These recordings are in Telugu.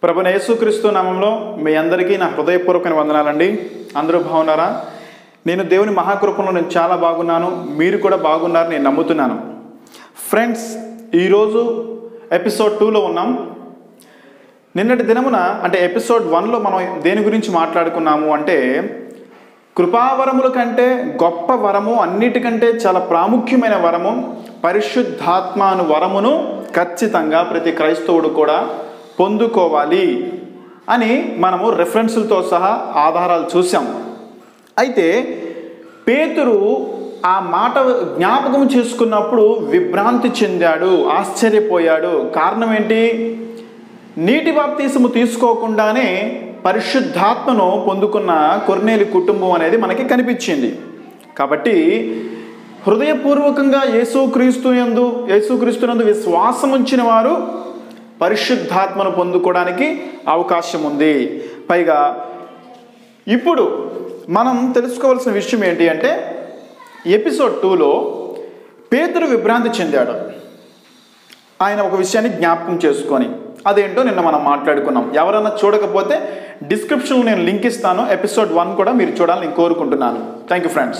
ప్రభుని యేసుక్రీస్తు నామంలో మీ అందరికీ నా హృదయపూర్వకమైన వందనాలండి అందరూ బాగున్నారా నేను దేవుని మహాకృపలో నేను చాలా బాగున్నాను మీరు కూడా బాగున్నారు నేను నమ్ముతున్నాను ఫ్రెండ్స్ ఈరోజు ఎపిసోడ్ టూలో ఉన్నాం నిన్నటి దినమున అంటే ఎపిసోడ్ వన్లో మనం దేని గురించి మాట్లాడుకున్నాము అంటే కృపావరముల కంటే గొప్ప వరము అన్నిటికంటే చాలా ప్రాముఖ్యమైన వరము పరిశుద్ధాత్మ అను వరమును ఖచ్చితంగా ప్రతి క్రైస్తవుడు కూడా పొందుకోవాలి అని మనము రెఫరెన్సులతో సహా ఆధారాలు చూసాం అయితే పేతురు ఆ మాట జ్ఞాపకం చేసుకున్నప్పుడు విభ్రాంతి చెందాడు ఆశ్చర్యపోయాడు కారణం ఏంటి నీటి బాప్తీసము తీసుకోకుండానే పరిశుద్ధాత్మను పొందుకున్న కొర్నేలి కుటుంబం అనేది మనకి కనిపించింది కాబట్టి హృదయపూర్వకంగా యేసుక్రీస్తు యందు యేసుక్రీస్తునందు విశ్వాసం ఉంచిన వారు పరిశుద్ధాత్మను పొందుకోవడానికి అవకాశం ఉంది పైగా ఇప్పుడు మనం తెలుసుకోవాల్సిన విషయం ఏంటి అంటే ఎపిసోడ్ టూలో పేతురు విభ్రాంతి చెందాడు ఆయన ఒక విషయాన్ని జ్ఞాపకం చేసుకొని అదేంటో నిన్న మనం మాట్లాడుకున్నాం ఎవరైనా చూడకపోతే డిస్క్రిప్షన్లో నేను లింక్ ఇస్తాను ఎపిసోడ్ వన్ కూడా మీరు చూడాలని నేను కోరుకుంటున్నాను థ్యాంక్ యూ ఫ్రెండ్స్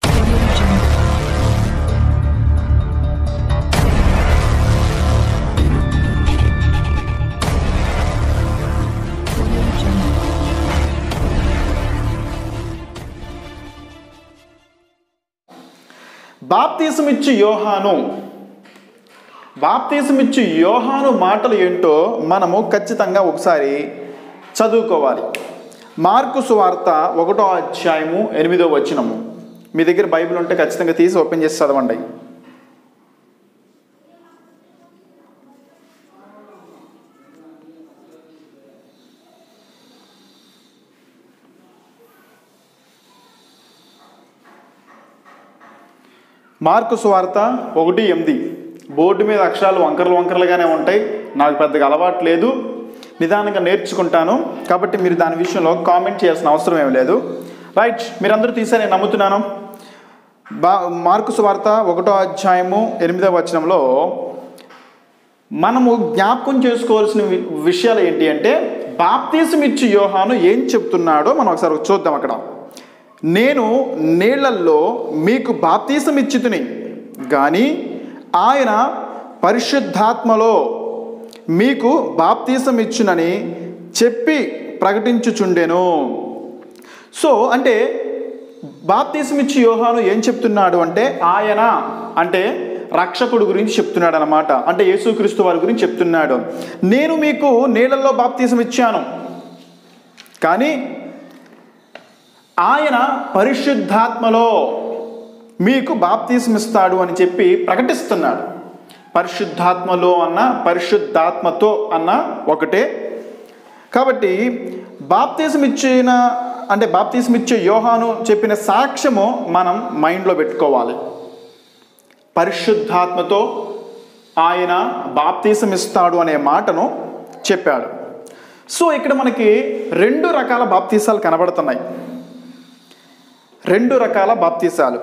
బాప్తీసం ఇచ్చి యోహాను బాప్తీసం ఇచ్చి యోహాను మాటలు ఏంటో మనము ఖచ్చితంగా ఒకసారి చదువుకోవాలి మార్కు సువార్త ఒకటో అధ్యాయము ఎనిమిదో వచనము మీ దగ్గర బైబిల్ ఉంటే ఖచ్చితంగా తీసి ఓపెన్ చేసి చదవండి మార్కు సువార్త ఒకటి ఎనిమిది బోర్డు మీద అక్షరాలు వంకరలు వంకరలుగానే ఉంటాయి నాకు పెద్దగా అలవాటు లేదు నిదానంగా నేర్చుకుంటాను కాబట్టి మీరు దాని విషయంలో కామెంట్ చేయాల్సిన అవసరం ఏమి లేదు రైట్ మీరందరూ తీసారని నేను నమ్ముతున్నాను బా మార్కు సువార్త ఒకటో అధ్యాయము ఎనిమిదవ వచనంలో మనము జ్ఞాపకం చేసుకోవాల్సిన వి- విషయాలు ఏంటి అంటే బాప్తీసం ఇచ్చి యోహాను ఏం చెప్తున్నాడో మనం ఒకసారి చూద్దాం అక్కడ నేను నీళ్లల్లో మీకు బాప్తీసం ఇచ్చితుని కానీ ఆయన పరిశుద్ధాత్మలో మీకు బాప్తీసం ఇచ్చునని చెప్పి ప్రకటించుచుండెను సో అంటే బాప్తీసం ఇచ్చి యోహాను ఏం చెప్తున్నాడు అంటే ఆయన అంటే రక్షకుడు గురించి చెప్తున్నాడు అనమాట అంటే యేసుక్రీస్తు వారి గురించి చెప్తున్నాడు నేను మీకు నీళ్ళల్లో బాప్తీసం ఇచ్చాను కానీ ఆయన పరిశుద్ధాత్మలో మీకు బాప్తీసం ఇస్తాడు అని చెప్పి ప్రకటిస్తున్నాడు పరిశుద్ధాత్మలో అన్న పరిశుద్ధాత్మతో అన్న ఒకటే కాబట్టి బాప్తీసం ఇచ్చిన అంటే బాప్తీసం ఇచ్చే యోహాను చెప్పిన సాక్ష్యము మనం మైండ్లో పెట్టుకోవాలి పరిశుద్ధాత్మతో ఆయన బాప్తీసం ఇస్తాడు అనే మాటను చెప్పాడు సో ఇక్కడ మనకి రెండు రకాల బాప్తీసాలు కనబడుతున్నాయి రెండు రకాల బాప్తీసాలు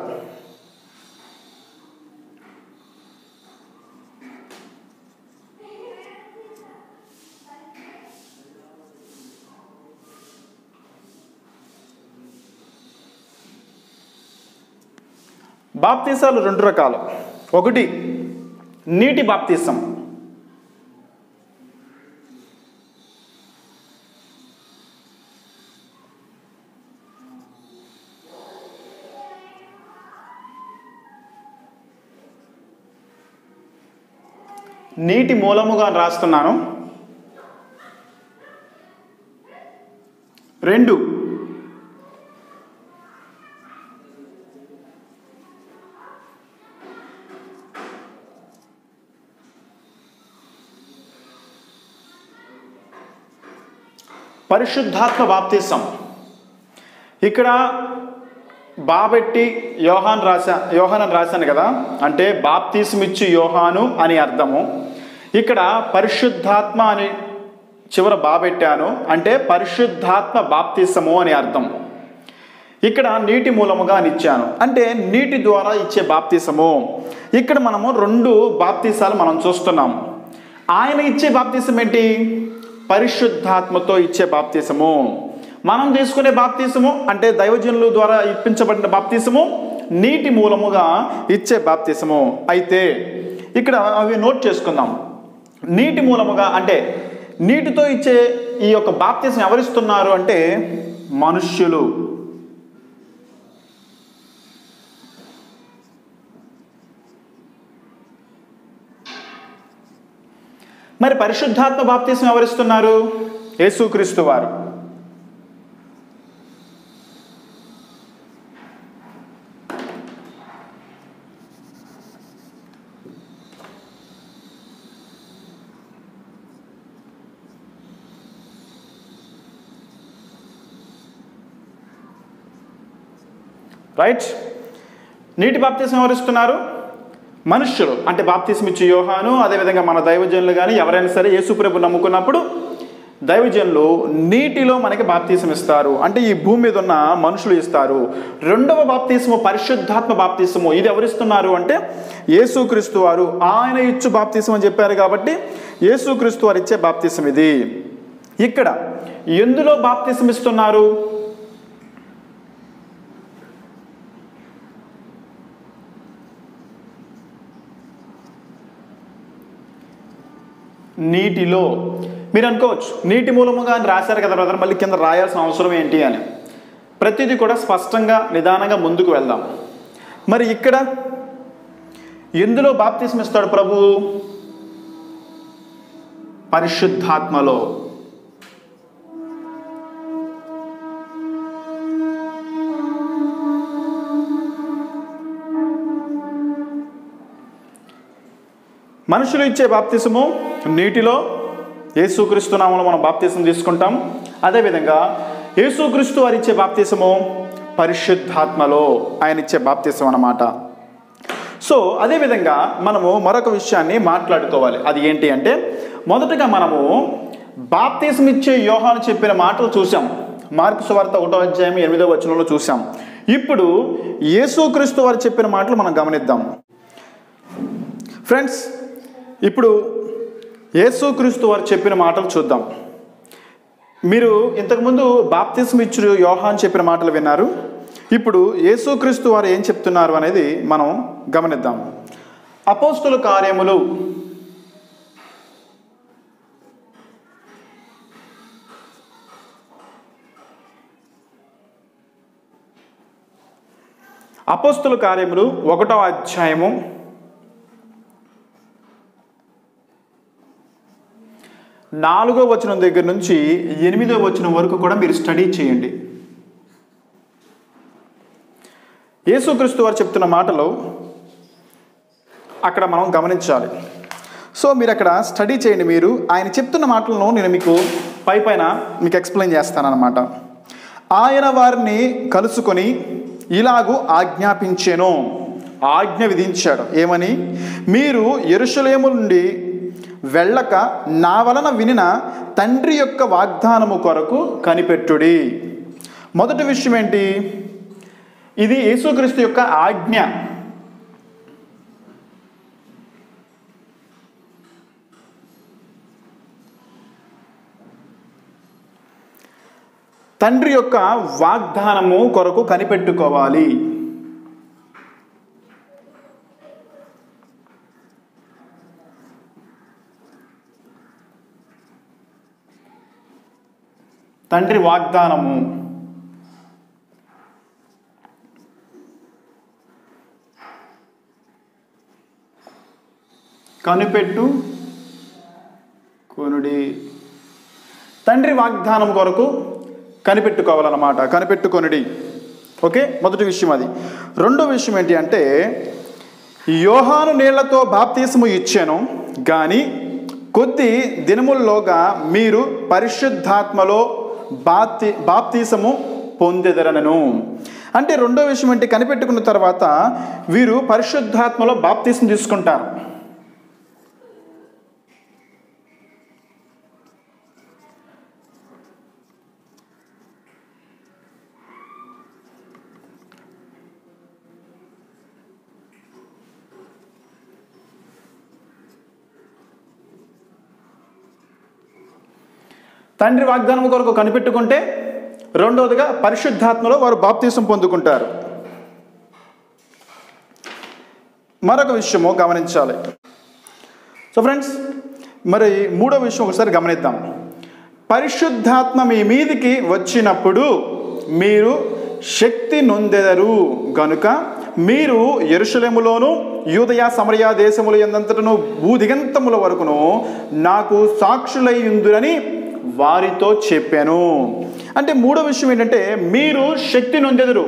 బాప్తీసాలు రెండు రకాలు ఒకటి నీటి బాప్తీసం నీటి మూలముగా రాస్తున్నాను రెండు పరిశుద్ధాత్మ బాప్తీసం ఇక్కడ బాబెట్టి యోహాన్ రాసా యోహాన్ అని రాశాను కదా అంటే బాప్తీసమిచ్చి యోహాను అని అర్థము ఇక్కడ పరిశుద్ధాత్మ అని చివర బాబెట్టాను అంటే పరిశుద్ధాత్మ బాప్తీసము అని అర్థం ఇక్కడ నీటి మూలముగా అని ఇచ్చాను అంటే నీటి ద్వారా ఇచ్చే బాప్తీసము ఇక్కడ మనము రెండు బాప్తీసాలు మనం చూస్తున్నాం ఆయన ఇచ్చే బాప్తీసం ఏంటి పరిశుద్ధాత్మతో ఇచ్చే బాప్తీసము మనం తీసుకునే బాప్తీసము అంటే దైవజనుల ద్వారా ఇప్పించబడిన బాప్తీసము నీటి మూలముగా ఇచ్చే బాప్తీసము అయితే ఇక్కడ అవి నోట్ చేసుకుందాం నీటి మూలముగా అంటే నీటితో ఇచ్చే ఈ యొక్క బాప్తీసం ఎవరిస్తున్నారు అంటే మనుష్యులు మరి పరిశుద్ధాత్మ బాప్తీసం ఎవరిస్తున్నారు యేసుక్రీస్తు వారు రైట్ నీటి బాప్తీసం ఎవరిస్తున్నారు మనుష్యులు అంటే బాప్తీసం ఇచ్చే యోహాను అదేవిధంగా మన దైవజనులు కానీ ఎవరైనా సరే యేసుప్రభు నమ్ముకున్నప్పుడు దైవజనులు నీటిలో మనకి బాప్తీసం ఇస్తారు అంటే ఈ భూమి మీద ఉన్న మనుషులు ఇస్తారు రెండవ బాప్తీసము పరిశుద్ధాత్మ బాప్తీసము ఇది ఎవరిస్తున్నారు అంటే యేసుక్రీస్తు వారు ఆయన ఇచ్చు బాప్తీసం అని చెప్పారు కాబట్టి యేసుక్రీస్తు వారు ఇచ్చే బాప్తీసం ఇది ఇక్కడ ఎందులో బాప్తీసం ఇస్తున్నారు నీటిలో మీరు అనుకోవచ్చు నీటి మూలముగా అని రాశారు కదా బ్రదర్ మళ్ళీ కింద రాయాల్సిన అవసరం ఏంటి అని ప్రతిదీ కూడా స్పష్టంగా నిదానంగా ముందుకు వెళ్దాం మరి ఇక్కడ ఎందులో బాప్తిసం ఇస్తాడు ప్రభు పరిశుద్ధాత్మలో మనుషులు ఇచ్చే బాప్తిసము నీటిలో యేసుక్రీస్తు నామంలో మనం బాప్తిసం తీసుకుంటాం అదేవిధంగా యేసుక్రీస్తు వారు ఇచ్చే బాప్తిసము పరిశుద్ధాత్మలో ఆయన ఇచ్చే బాప్తిసం అన్నమాట సో అదేవిధంగా మనము మరొక విషయాన్ని మాట్లాడుకోవాలి అది ఏంటి అంటే మొదటగా మనము బాప్తీసం ఇచ్చే యోహాను చెప్పిన మాటలు చూసాం మార్కు సువార్త ఒకటో అధ్యాయం ఎనిమిదో వచనంలో చూసాం ఇప్పుడు యేసుక్రీస్తు వారు చెప్పిన మాటలు మనం గమనిద్దాం ఫ్రెండ్స్ ఇప్పుడు యేసుక్రీస్తు వారు చెప్పిన మాటలు చూద్దాం మీరు ఇంతకుముందు బాప్తిస్మ ఇచ్చుడు యోహాన్ చెప్పిన మాటలు విన్నారు ఇప్పుడు యేసుక్రీస్తు వారు ఏం చెప్తున్నారు అనేది మనం గమనిద్దాం అపోస్తుల కార్యములు అపోస్తుల కార్యములు ఒకటో అధ్యాయము నాలుగో వచనం దగ్గర నుంచి ఎనిమిదో వచనం వరకు కూడా మీరు స్టడీ చేయండి యేసుక్రీస్తు వారు చెప్తున్న మాటలు అక్కడ మనం గమనించాలి సో మీరు అక్కడ స్టడీ చేయండి మీరు ఆయన చెప్తున్న మాటలను నేను మీకు పై పైన మీకు ఎక్స్ప్లెయిన్ చేస్తానన్నమాట ఆయన వారిని కలుసుకొని ఇలాగూ ఆజ్ఞాపించాను ఆజ్ఞ విధించాడు ఏమని మీరు ఎరుషలేము నుండి వెళ్ళక నా వలన వినిన తండ్రి యొక్క వాగ్దానము కొరకు కనిపెట్టుడి మొదటి విషయం ఏంటి ఇది యేసుక్రీస్తు యొక్క ఆజ్ఞ తండ్రి యొక్క వాగ్దానము కొరకు కనిపెట్టుకోవాలి తండ్రి వాగ్దానము కనిపెట్టు కొనుడి తండ్రి వాగ్దానం కొరకు కనిపెట్టుకోవాలన్నమాట కనిపెట్టుకొనుడి ఓకే మొదటి విషయం అది రెండో విషయం ఏంటి అంటే యోహాను నీళ్లతో బాప్తీసము ఇచ్చాను కానీ కొద్ది దినముల్లోగా మీరు పరిశుద్ధాత్మలో బాప్తి బాప్తీసము పొందెదరనను అంటే రెండో విషయం ఏంటి కనిపెట్టుకున్న తర్వాత వీరు పరిశుద్ధాత్మలో బాప్తీసం తీసుకుంటారు తండ్రి వాగ్దానం కొరకు కనిపెట్టుకుంటే రెండవదిగా పరిశుద్ధాత్మలో వారు బాప్తీసం పొందుకుంటారు మరొక విషయము గమనించాలి సో ఫ్రెండ్స్ మరి మూడో విషయం ఒకసారి గమనిద్దాం పరిశుద్ధాత్మ మీ మీదికి వచ్చినప్పుడు మీరు శక్తి నొందెదరు గనుక మీరు ఎరుషలేములోను యూదయ సమరయ దేశముల ఎందంతటను భూదిగంతముల వరకును నాకు సాక్షులయ్యుందురని వారితో చెప్పాను అంటే మూడో విషయం ఏంటంటే మీరు శక్తి నొందెదరు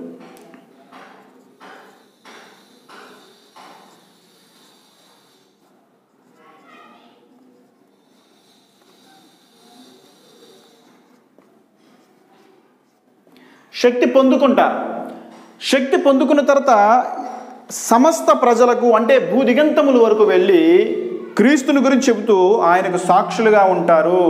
శక్తి పొందుకుంటారు శక్తి పొందుకున్న తర్వాత సమస్త ప్రజలకు అంటే భూదిగంతముల వరకు వెళ్ళి క్రీస్తుని గురించి చెబుతూ ఆయనకు సాక్షులుగా ఉంటారు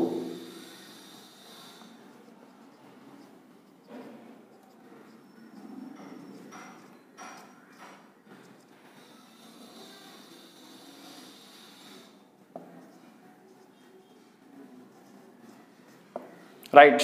రైట్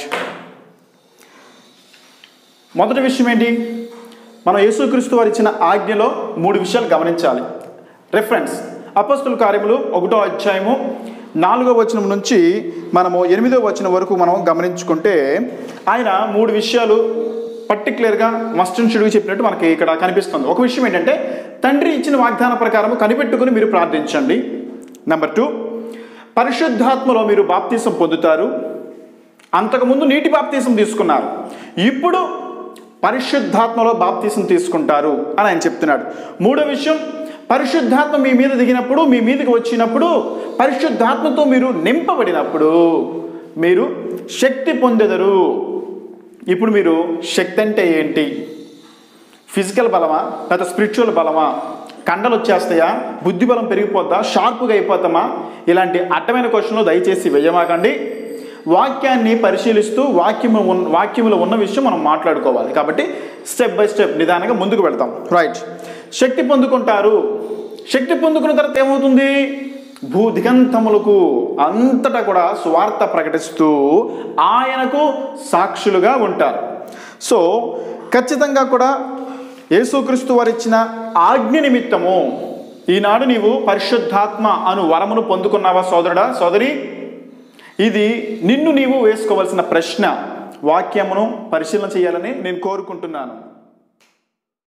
మొదటి విషయం ఏంటి మనం యేసుక్రీస్తు వారు ఇచ్చిన ఆజ్ఞలో మూడు విషయాలు గమనించాలి రెఫరెన్స్ అపస్తుల కార్యములు ఒకటో అధ్యాయము నాలుగో వచనం నుంచి మనము ఎనిమిదో వచనం వరకు మనం గమనించుకుంటే ఆయన మూడు విషయాలు పర్టికులర్గా మస్టన్షుడికి చెప్పినట్టు మనకి ఇక్కడ కనిపిస్తుంది ఒక విషయం ఏంటంటే తండ్రి ఇచ్చిన వాగ్దాన ప్రకారం కనిపెట్టుకుని మీరు ప్రార్థించండి నెంబర్ టూ పరిశుద్ధాత్మలో మీరు బాప్తీసం పొందుతారు అంతకుముందు నీటి బాప్తీసం తీసుకున్నారు ఇప్పుడు పరిశుద్ధాత్మలో బాప్తీసం తీసుకుంటారు అని ఆయన చెప్తున్నాడు మూడో విషయం పరిశుద్ధాత్మ మీ మీద దిగినప్పుడు మీ మీదకి వచ్చినప్పుడు పరిశుద్ధాత్మతో మీరు నింపబడినప్పుడు మీరు శక్తి పొందెదరు ఇప్పుడు మీరు శక్తి అంటే ఏంటి ఫిజికల్ బలమా లేదా స్పిరిచువల్ బలమా కండలు వచ్చేస్తాయా బుద్ధి బలం పెరిగిపోద్దా షార్ప్గా అయిపోతామా ఇలాంటి అడ్డమైన క్వశ్చన్లు దయచేసి వెయ్యమాకండి వాక్యాన్ని పరిశీలిస్తూ వాక్యము ఉన్న వాక్యములో ఉన్న విషయం మనం మాట్లాడుకోవాలి కాబట్టి స్టెప్ బై స్టెప్ నిదానంగా ముందుకు వెళ్తాం రైట్ శక్తి పొందుకుంటారు శక్తి పొందుకున్న తర్వాత ఏమవుతుంది భూ దిగంతములకు అంతటా కూడా స్వార్థ ప్రకటిస్తూ ఆయనకు సాక్షులుగా ఉంటారు సో ఖచ్చితంగా కూడా యేసుక్రీస్తు వారు ఇచ్చిన ఆజ్ఞ నిమిత్తము ఈనాడు నీవు పరిశుద్ధాత్మ అను వరమును పొందుకున్నావా సోదరుడా సోదరి ఇది నిన్ను నీవు వేసుకోవాల్సిన ప్రశ్న వాక్యమును పరిశీలన చేయాలని నేను కోరుకుంటున్నాను